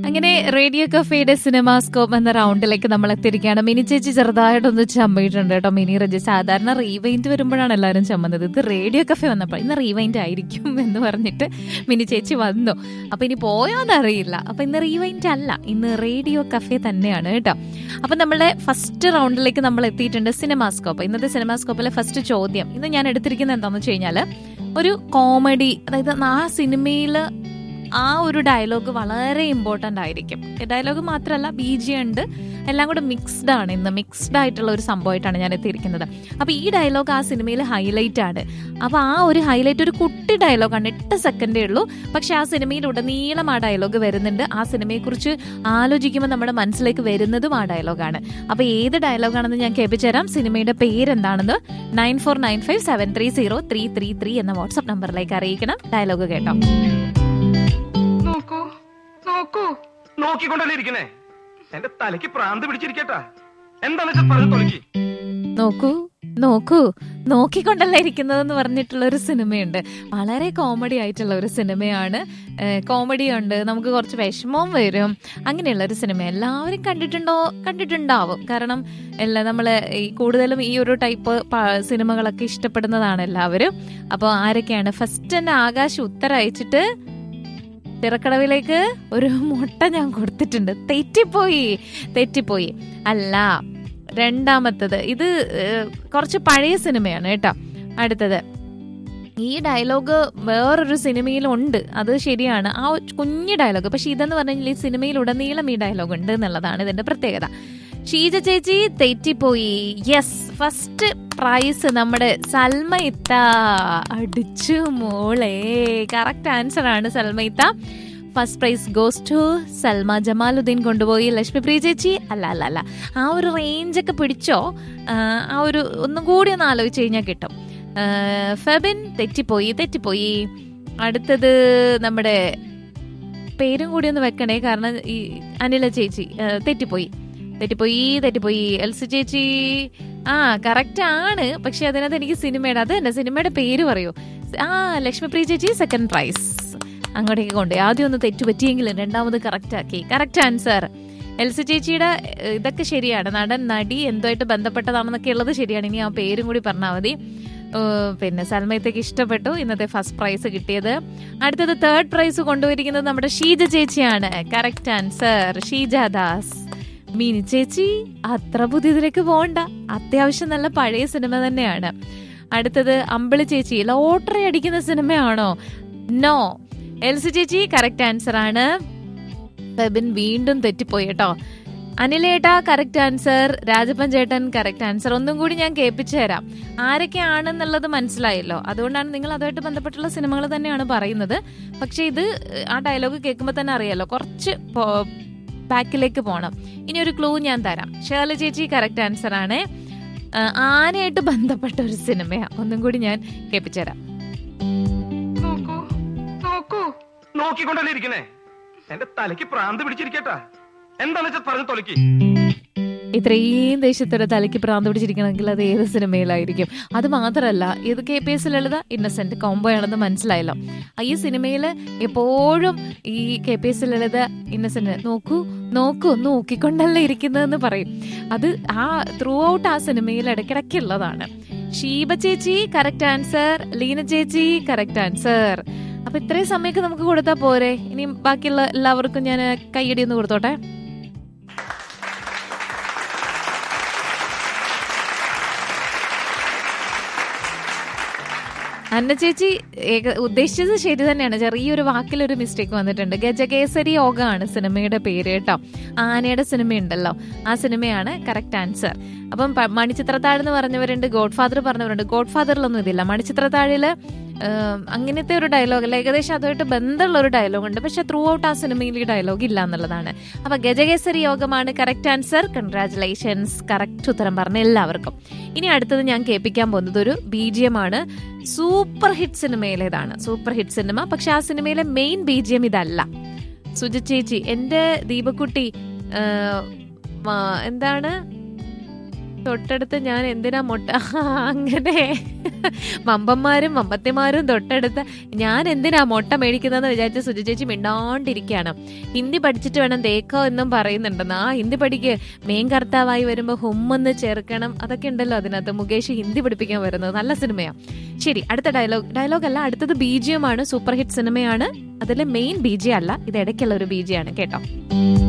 അങ്ങനെ radio കഫേയുടെ CinemaScope എന്ന റൗണ്ടിലേക്ക് നമ്മൾ എത്തിയിരിക്കുകയാണ് മിനി ചേച്ചി ചെറുതായിട്ടൊന്ന് ചമ്മിയിട്ടുണ്ട് കേട്ടോ മിനി റജി സാധാരണ റീവൈൻഡ് വരുമ്പോഴാണ് എല്ലാവരും ചമ്മുന്നത് ഇത് റേഡിയോ കഫേ വന്നപ്പോൾ ഇന്ന് റീവൈൻഡ് ആയിരിക്കും എന്ന് പറഞ്ഞിട്ട് മിനി ചേച്ചി വന്നു അപ്പൊ ഇനി പോയോന്ന് അറിയില്ല അപ്പൊ ഇന്ന് റീവൈൻഡ് അല്ല ഇന്ന് റേഡിയോ കഫേ തന്നെയാണ് കേട്ടോ അപ്പൊ നമ്മളുടെ ഫസ്റ്റ് റൗണ്ടിലേക്ക് നമ്മൾ എത്തിയിട്ടുണ്ട് സിനിമാസ്കോപ്പ് ഇന്നത്തെ സിനിമാസ്കോപ്പിലെ ഫസ്റ്റ് ചോദ്യം ഇന്ന് ഞാൻ എടുത്തിരിക്കുന്നത് എന്താണെന്ന് വെച്ച് കഴിഞ്ഞാൽ ഒരു കോമഡി അതായത് ആ സിനിമയിൽ ആ ഒരു ഡയലോഗ് വളരെ ഇമ്പോർട്ടൻ്റ് ആയിരിക്കും ഡയലോഗ് മാത്രമല്ല ബി ജി ഉണ്ട് എല്ലാം കൂടെ മിക്സ്ഡ് ആണ് ഇന്ന് മിക്സ്ഡ് ആയിട്ടുള്ള ഒരു സംഭവമായിട്ടാണ് ഞാൻ എത്തിയിരിക്കുന്നത് അപ്പോൾ ഈ ഡയലോഗ് ആ സിനിമയിൽ ഹൈലൈറ്റ് ആണ് അപ്പോൾ ആ ഒരു ഹൈലൈറ്റ് ഒരു കുട്ടി ഡയലോഗാണ് എട്ട് സെക്കൻഡേ ഉള്ളൂ പക്ഷെ ആ സിനിമയിൽ ഉടനീളം ആ ഡയലോഗ് വരുന്നുണ്ട് ആ സിനിമയെക്കുറിച്ച് ആലോചിക്കുമ്പോൾ നമ്മുടെ മനസ്സിലേക്ക് വരുന്നതും ആ ഡയലോഗാണ് അപ്പോൾ ഏത് ഡയലോഗാണെന്ന് ഞാൻ കേൾപ്പിച്ചു തരാം സിനിമയുടെ പേരെന്താണെന്ന് nine four nine five seven three zero three three three എന്ന വാട്സ്ആപ്പ് നമ്പറിലേക്ക് അറിയിക്കണം ഡയലോഗ് കേട്ടോ നോക്കൂ നോക്കൂ നോക്കിക്കൊണ്ടല്ലേ ഇരിക്കണേ എന്റെ തലയ്ക്ക് പ്രാന്ത് പിടിച്ചിരിക്കട്ടാ എന്താന്ന് വെച്ചാൽ പറഞ്ഞു തൊലക്കി നോക്കൂ നോക്കൂ നോക്കിക്കൊണ്ടല്ല ഇരിക്കുന്നതെന്ന് പറഞ്ഞിട്ടുള്ള ഒരു സിനിമയുണ്ട് വളരെ കോമഡി ആയിട്ടുള്ള ഒരു സിനിമയാണ് കോമഡി ഉണ്ട് നമുക്ക് കുറച്ച് വിഷമവും വരും അങ്ങനെയുള്ള ഒരു സിനിമ എല്ലാവരും കണ്ടിട്ടുണ്ടോ കണ്ടിട്ടുണ്ടാവും കാരണം എല്ലാ നമ്മൾ ഈ കൂടുതലും ഈ ഒരു ടൈപ്പ് സിനിമകളൊക്കെ ഇഷ്ടപ്പെടുന്നതാണ് എല്ലാവരും അപ്പോൾ ആരൊക്കെയാണ് ഫസ്റ്റ് തന്നെ ആകാശ് ഉത്തരം അയച്ചിട്ട് തിറക്കടവിലേക്ക് ഒരു മുട്ട ഞാൻ കൊടുത്തിട്ടുണ്ട് തെറ്റിപ്പോയി തെറ്റിപ്പോയി അല്ല രണ്ടാമത്തത് ഇത് ഏഹ്, കുറച്ച് പഴയ സിനിമയാണ് കേട്ടോ അടുത്തത് ഈ ഡയലോഗ് വേറൊരു സിനിമയിലുണ്ട് അത് ശരിയാണ് ആ ഒരു കുഞ്ഞു ഡയലോഗ് പക്ഷെ ഇതെന്ന് പറഞ്ഞു കഴിഞ്ഞാൽ ഈ സിനിമയിൽ ഉടനീളം ഈ ഡയലോഗ് ഉണ്ട് എന്നുള്ളതാണ് ഇതിന്റെ പ്രത്യേകത ഷീജ ചേച്ചി തെറ്റിപ്പോയി യെസ് ഫസ്റ്റ് പ്രൈസ് നമ്മുടെ സൽമയിത്ത അടിച്ചു മോളെ കറക്റ്റ് ആൻസർ ആണ് സൽമയിത്ത first prize goes to Salma Jamaluddin കൊണ്ടുപോയി ലക്ഷ്മി പ്രിയ ചേച്ചി അല്ല അല്ല അല്ല ആ ഒരു റേഞ്ചൊക്കെ പിടിച്ചോ ആ, ആ ഒരു ഒന്നും കൂടി ഒന്ന് ആലോചിച്ച് കഴിഞ്ഞാൽ കിട്ടും ആ, ഫെബിൻ തെറ്റിപ്പോയി തെറ്റിപ്പോയി അടുത്തത് നമ്മുടെ പേരും കൂടി ഒന്ന് വെക്കണേ കാരണം ഈ അനില ചേച്ചി ആ, തെറ്റിപ്പോയി തെറ്റിപ്പോയി തെറ്റിപ്പോയി എൽസി ചേച്ചി ആ കറക്റ്റ് ആണ് പക്ഷെ അതിനകത്ത് എനിക്ക് സിനിമയുടെ അത് തന്നെ സിനിമയുടെ പേര് പറയൂ ആ ലക്ഷ്മിപ്രിയ ചേച്ചി സെക്കൻഡ് പ്രൈസ് അങ്ങോട്ടേക്ക് കൊണ്ടുപോയി ആദ്യം ഒന്ന് തെറ്റുപറ്റിയെങ്കിലും രണ്ടാമത് കറക്റ്റ് ആക്കി കറക്റ്റ് ആൻസർ എൽസി ചേച്ചിയുടെ ഏഹ്, ഇതൊക്കെ ശരിയാണ് നടൻ നടി എന്തുമായിട്ട് ബന്ധപ്പെട്ടതാണെന്നൊക്കെ ഉള്ളത് ശരിയാണ് ഇനി ആ പേരും കൂടി പറഞ്ഞാൽ മതി ഏഹ്, പിന്നെ സൽമയത്തേക്ക് ഇഷ്ടപ്പെട്ടു ഇന്നത്തെ ഫസ്റ്റ് പ്രൈസ് കിട്ടിയത് അടുത്തത് തേർഡ് പ്രൈസ് കൊണ്ടുപോയിരിക്കുന്നത് നമ്മുടെ ഷീജ ചേച്ചിയാണ് കറക്റ്റ് ആൻസർ ഷീജ ദാസ് മിനി ചേച്ചി അത്ര പുതിയതിലേക്ക് പോകണ്ട അത്യാവശ്യം നല്ല പഴയ സിനിമ തന്നെയാണ് അടുത്തത് അമ്പിളി ചേച്ചി ലോട്ടറി അടിക്കുന്ന സിനിമയാണോ നോ എൽസി ചേച്ചി കറക്റ്റ് ആൻസർ ആണ് ഫെബിൻ വീണ്ടും തെറ്റിപ്പോയി കേട്ടോ അനിലേട്ടാ കറക്റ്റ് ആൻസർ രാജപ്പൻ ചേട്ടൻ കറക്റ്റ് ആൻസർ ഒന്നും കൂടി ഞാൻ കേൾപ്പിച്ചു തരാം ആരൊക്കെയാണെന്നുള്ളത് മനസ്സിലായല്ലോ അതുകൊണ്ടാണ് നിങ്ങൾ അതുമായിട്ട് ബന്ധപ്പെട്ടുള്ള സിനിമകൾ തന്നെയാണ് പറയുന്നത് പക്ഷെ ഇത് ആ ഡയലോഗ് കേൾക്കുമ്പോൾ തന്നെ അറിയാലോ കുറച്ച് ബാക്കിലേക്ക് പോകണം ഇനി ഒരു ക്ലൂ ഞാൻ തരാം ഷേർലി ചേച്ചി കറക്റ്റ് ആൻസർ ആണ് ആ, ആനയായിട്ട് ബന്ധപ്പെട്ട ഒരു സിനിമയാണ് ഒന്നും കൂടി ഞാൻ കേൾപ്പിച്ചു തരാം നോക്കൂ നോക്കൂ നോക്കിക്കൊണ്ടല്ലേ ഇരിക്കണേ എന്റെ തലയ്ക്ക് പ്രാന്ത് പിടിച്ചിരിക്കട്ടാ എന്താന്ന് വെച്ചാൽ പറഞ്ഞു തൊലക്കി ഇത്രയും ദേശത്തോടെ തലയ്ക്ക് പ്രാന്ത് പിടിച്ചിരിക്കണമെങ്കിൽ അത് ഏത് സിനിമയിലായിരിക്കും അത് മാത്രമല്ല ഇത് K P S Lalitha Innocent combo ആണെന്ന് മനസ്സിലായല്ലോ ആ ഈ സിനിമയിൽ എപ്പോഴും ഈ K P S Lalitha Innocent നോക്കൂ നോക്കൂ നോക്കിക്കൊണ്ടല്ലേ ഇരിക്കുന്നതെന്ന് പറയും അത് ആ ത്രൂ ഔട്ട് ആ സിനിമയിൽ ഇടയ്ക്കിടയ്ക്കുള്ളതാണ് ഷീബ ചേച്ചി കറക്റ്റ് ആൻസർ ലീന ചേച്ചി കറക്റ്റ് ആൻസർ അപ്പൊ ഇത്രയും സമയമൊക്കെ നമുക്ക് കൊടുത്താൽ പോരെ ഇനി ബാക്കിയുള്ള എല്ലാവർക്കും ഞാൻ കൈയടി ഒന്ന് കൊടുത്തോട്ടെ അന്ന ചേച്ചി ഏക- ഉദ്ദേശിച്ചത് ശരി തന്നെയാണ് ചെറിയൊരു വാക്കിലൊരു മിസ്റ്റേക്ക് വന്നിട്ടുണ്ട് ഗജകേസരി യോഗമാണ് സിനിമയുടെ പേര് കേട്ടോ ആനയുടെ സിനിമയുണ്ടല്ലോ ആ സിനിമയാണ് കറക്റ്റ് ആൻസർ അപ്പം പ- മണിച്ചിത്രത്താഴ് എന്ന് പറഞ്ഞവരുണ്ട് ഗോഡ് ഫാദർ പറഞ്ഞവരുണ്ട് ഗോഡ് ഫാദറിലൊന്നും ഇതില്ല മണിച്ചിത്രത്താഴില് ഏം, അങ്ങനത്തെ ഒരു ഡയലോഗ് അല്ല ഏകദേശം അതുമായിട്ട് ബന്ധമുള്ള ഒരു ഡയലോഗ് ഉണ്ട് പക്ഷെ ത്രൂ ഔട്ട് ആ സിനിമയിൽ ഈ ഡയലോഗ് ഇല്ല എന്നുള്ളതാണ് അപ്പൊ ഗജകേസരി യോഗമാണ് കറക്റ്റ് ആൻസർ കൺഗ്രാറ്റുലേഷൻസ് കറക്റ്റ് ഉത്തരം പറഞ്ഞ എല്ലാവർക്കും ഇനി അടുത്തത് ഞാൻ കേൾപ്പിക്കാൻ പോകുന്നത് ഒരു ബി ജി എം ആണ് സൂപ്പർ ഹിറ്റ് സിനിമയിലേതാണ് സൂപ്പർ ഹിറ്റ് സിനിമ പക്ഷെ ആ സിനിമയിലെ മെയിൻ ബി ജി എം ഇതല്ല സുജ ചേച്ചി എന്റെ ദീപക്കുട്ടി ആ, ആ, എന്താണ് തൊട്ടടുത്ത് ഞാൻ എന്തിനാ മുട്ട അങ്ങനെ മമ്പന്മാരും മമ്പത്തിമാരും തൊട്ടടുത്ത് ഞാൻ എന്തിനാ മുട്ട മേടിക്കുന്നതെന്ന് വിചാരിച്ച് സുജി ചേച്ചി മിണ്ടാണ്ടിരിക്കുകയാണ് ഹിന്ദി പഠിച്ചിട്ട് വേണം തേക്കോ എന്നും പറയുന്നുണ്ടെന്ന് ആ ഹിന്ദി പഠിക്ക് മെയിൻ കർത്താവായി വരുമ്പോൾ ഹുമ്മെന്ന് ചേർക്കണം അതൊക്കെ ഉണ്ടല്ലോ അതിനകത്ത് മുകേഷ് ഹിന്ദി പഠിപ്പിക്കാൻ വരുന്നത് നല്ല സിനിമയാണ് ശരി അടുത്ത ഡയലോഗ് ഡയലോഗ് അല്ല അടുത്തത് ബീജിയമാണ് സൂപ്പർ ഹിറ്റ് സിനിമയാണ് അതിലെ മെയിൻ ബീജി അല്ല ഇത് ഇടയ്ക്കുള്ള ഒരു ബീജിയാണ് കേട്ടോ